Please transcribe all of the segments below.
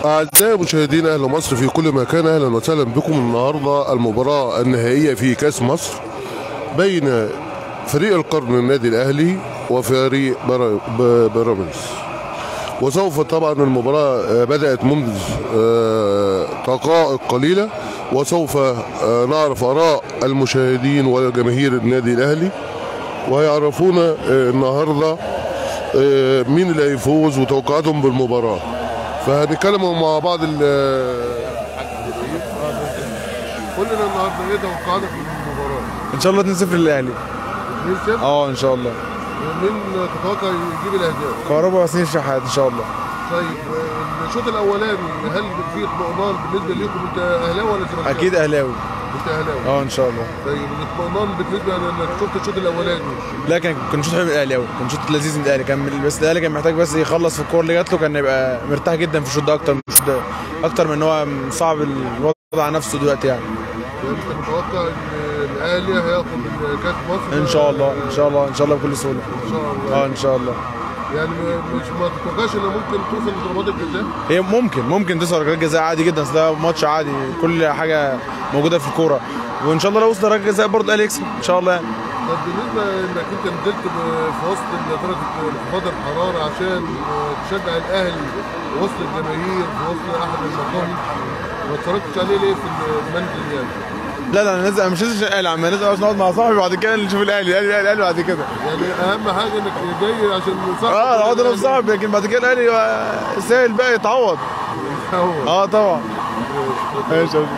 أعزائي مشاهدين أهل مصر في كل مكان أهلا وسهلا بكم النهاردة المباراة النهائية في كأس مصر بين فريق القرن النادي الأهلي وفريق بر- ب- بيراميدز وسوف طبعا المباراة آه، بدأت منذ آه، دقائق قليلة وسوف آه، نعرف آراء المشاهدين وجماهير النادي الأهلي ويعرفون آه، النهارده آه، مين اللي هيفوز وتوقعاتهم بالمباراة فهنتكلم مع بعض ال قول لنا النهارده ايه توقعاتك بالمباراة؟ ان شاء الله 2-0 للاهلي مين كسب؟ اه ان شاء الله مين تتوقع يجيب الاهداف؟ كهربا وحسين الشحات ان شاء الله طيب آه، الشوط الاولاني هل في اطمئنان بالنسبه لكم انت اهلاوي ولا زملكاوي؟ اكيد اهلاوي انت اهلاوي اه ان شاء الله طيب الاطمئنان بالنسبه انك شفت الشوط الاولاني لا كان كان شوط حلو من الاهلي قوي كان شوط لذيذ من الاهلي كان بس الاهلي كان محتاج بس يخلص في الكور اللي جات له كان يبقى مرتاح جدا في الشوط ده اكتر من الشوط ده اكتر من ان هو صعب الوضع على نفسه دلوقتي يعني انت متوقع ان الاهلي هياخد كاس مصر ان شاء الله ان شاء الله ان شاء الله بكل سهوله ان شاء الله اه ان شاء الله يعني م- مش ما تتوقعش ان ممكن توصل لضربات الجزاء هي ممكن ممكن توصل ركلات جزاء عادي جدا أصل ده ماتش عادي كل حاجه موجوده في الكوره وان شاء الله لو وصل ركلات جزاء برضه الاهلي يكسب ان شاء الله يعني طب بالنسبه انك انت نزلت ب- في وسط درجه انخفاض الحراره عشان آه، تشجع الاهلي وسط الجماهير في وسط احد المقاهي ما اتفرجتش عليه ليه في المنزل يعني؟ لا لا انا نازل أنا مش نازل عشان الاهلي عم نازل عشان نقعد مع صاحبي بعد كده نشوف الاهلي الاهلي الاهلي الاهلي بعد كده يعني اهم حاجه انك جاي عشان صاحبك اه اقعد انا وصاحبي لكن بعد كده الاهلي آه، سهل بقى يتعوض هو. اه طبعا ماشي يا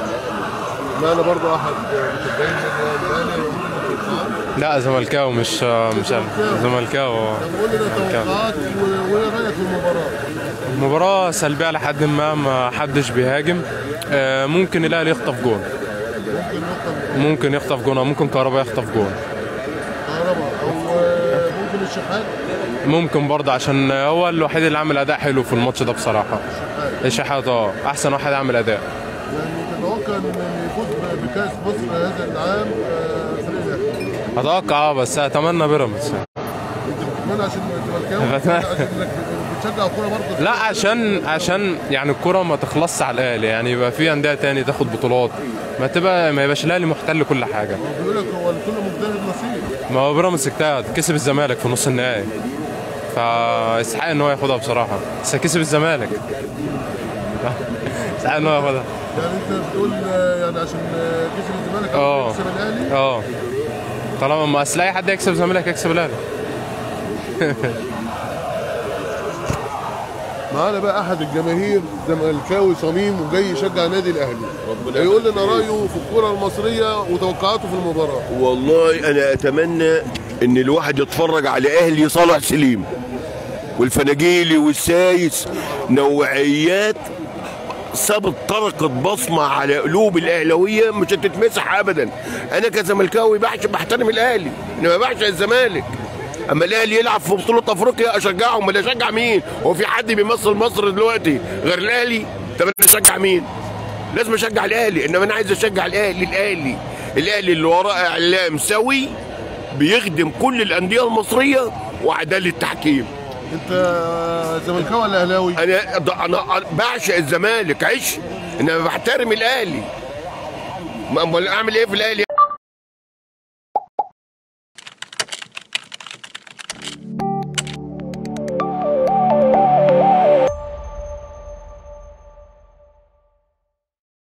لا انا برضو احد مشجعين الاهلي لا زملكاوي مش مش أنا. زملكاوي آه. طب قول لنا توقعات و- وايه رايك في المباراه؟ المباراة سلبية لحد ما ما حدش بيهاجم آه، ممكن الاهلي يخطف جون ممكن نقطه ممكن يخطف جون او ممكن كهربا يخطف جون كهرباء او آه، ممكن الشحات ممكن برضه عشان هو الوحيد اللي عامل اداء حلو في الماتش ده بصراحة الشحات اه احسن واحد عامل اداء يعني تتوقع ان يفوز بكاس مصر هذا العام آه، فريق الاهلي اتوقع اه بس اتمنى بيراميدز انت بتتمنى عشان زملكاوي بتمنى. عشان انك بتشجع الكوره برضه لا عشان عشان يعني الكرة ما تخلصش على الاهلي يعني يبقى في انديه تاني تاخد بطولات ما تبقى ما يبقاش الاهلي محتل كل حاجه بيقول لك هو لكل مجتهد نصيب ما هو بيراميدز اجتهد كسب الزمالك في نص النهائي فيستحق ان هو ياخدها بصراحه بس كسب الزمالك يستحق ان هو ياخدها يعني انت بتقول آه، يعني عشان آه، كسب الزمالك اه. يكسب الاهلي اه طالما ما اصل اي حد يكسب الزمالك يكسب الاهلي معانا بقى احد الجماهير زملكاوي صميم وجاي يشجع نادي الاهلي هيقول لنا رايه في الكره المصريه وتوقعاته في المباراه والله انا اتمنى ان الواحد يتفرج على اهلي صالح سليم والفناجيلي والسايس نوعيات سابت طرقت بصمة على قلوب الأهلاوية مش هتتمسح أبدا أنا كزملكاوي بعشق بحترم الأهلي إنما بعشق الزمالك أما الأهلي يلعب في بطولة أفريقيا أشجعه أمال أشجع مين؟ هو في حد بيمثل مصر دلوقتي غير الأهلي؟ طب أنا أشجع مين؟ لازم أشجع الأهلي إنما أنا عايز أشجع الأهلي الأهلي الأهلي اللي وراه إعلام سوي بيخدم كل الأندية المصرية وعدالة تحكيم انت زملكاوي ولا اهلاوي؟ انا انا بعشق الزمالك عش انما بحترم الاهلي ما امال اعمل ايه في الاهلي